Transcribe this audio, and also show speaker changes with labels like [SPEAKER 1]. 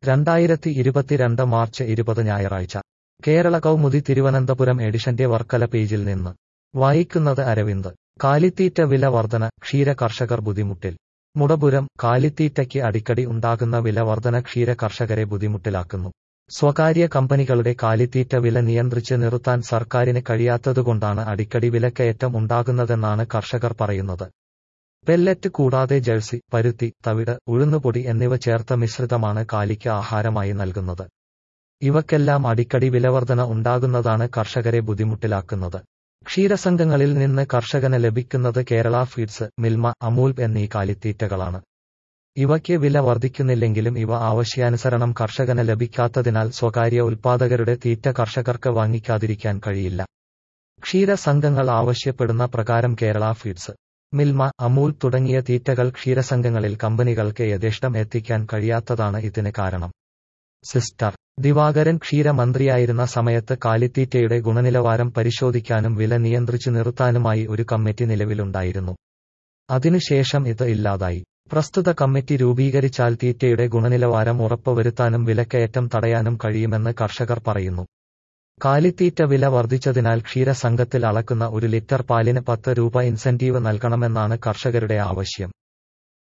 [SPEAKER 1] രണ്ടായിരത്തി ഇരുപത്തിരണ്ട് മാർച്ച് ഇരുപത് ഞായറാഴ്ച കേരള കൗമുദി തിരുവനന്തപുരം എഡിഷന്റെ വർക്കല പേജിൽ നിന്ന് വായിക്കുന്നത് അരവിന്ദ് കാലിത്തീറ്റ വില വർധന ക്ഷീര കർഷകർ ബുദ്ധിമുട്ടിൽ മുടപുരം കാലിത്തീറ്റയ്ക്ക് അടിക്കടി ഉണ്ടാകുന്ന വില വർധന ക്ഷീര കർഷകരെ ബുദ്ധിമുട്ടിലാക്കുന്നു സ്വകാര്യ കമ്പനികളുടെ കാലിത്തീറ്റ വില നിയന്ത്രിച്ച് നിർത്താൻ സർക്കാരിന് കഴിയാത്തതുകൊണ്ടാണ് അടിക്കടി വിലക്കയറ്റം ഉണ്ടാകുന്നതെന്നാണ് കർഷകർ പറയുന്നത് പെല്ലറ്റ് കൂടാതെ ജഴ്സി പരുത്തി തവിട് ഉഴുന്നുപൊടി എന്നിവ ചേർത്ത മിശ്രിതമാണ് കാലിക്ക് ആഹാരമായി നൽകുന്നത് ഇവക്കെല്ലാം അടിക്കടി വിലവർധന ഉണ്ടാകുന്നതാണ് കർഷകരെ ബുദ്ധിമുട്ടിലാക്കുന്നത് ക്ഷീരസംഘങ്ങളിൽ നിന്ന് കർഷകന് ലഭിക്കുന്നത് കേരള ഫീഡ്സ് മിൽമ അമൂൽ എന്നീ കാലിത്തീറ്റകളാണ് ഇവയ്ക്ക് വില വർദ്ധിക്കുന്നില്ലെങ്കിലും ഇവ ആവശ്യാനുസരണം കർഷകന് ലഭിക്കാത്തതിനാൽ സ്വകാര്യ ഉൽപാദകരുടെ തീറ്റ കർഷകർക്ക് വാങ്ങിക്കാതിരിക്കാൻ കഴിയില്ല ക്ഷീരസംഘങ്ങൾ ആവശ്യപ്പെടുന്ന പ്രകാരം കേരള ഫീഡ്സ് മിൽമ അമൂൽ തുടങ്ങിയ തീറ്റകൾ ക്ഷീരസംഘങ്ങളിൽ കമ്പനികൾക്ക് യഥേഷ്ടം എത്തിക്കാൻ കഴിയാത്തതാണ് ഇതിന് കാരണം സിസ്റ്റർ ദിവാകരൻ ക്ഷീരമന്ത്രിയായിരുന്ന സമയത്ത് കാലിത്തീറ്റയുടെ ഗുണനിലവാരം പരിശോധിക്കാനും വില നിയന്ത്രിച്ചു നിർത്താനുമായി ഒരു കമ്മിറ്റി നിലവിലുണ്ടായിരുന്നു അതിനുശേഷം ഇത് ഇല്ലാതായി പ്രസ്തുത കമ്മിറ്റി രൂപീകരിച്ചാൽ തീറ്റയുടെ ഗുണനിലവാരം ഉറപ്പുവരുത്താനും വിലക്കയറ്റം തടയാനും കഴിയുമെന്ന് കർഷകർ പറയുന്നു കാലിത്തീറ്റ വില വർദ്ധിച്ചതിനാൽ ക്ഷീരസംഘത്തിൽ അളക്കുന്ന ഒരു ലിറ്റർ പാലിന് പത്ത് രൂപ ഇൻസെന്റീവ് നൽകണമെന്നാണ് കർഷകരുടെ ആവശ്യം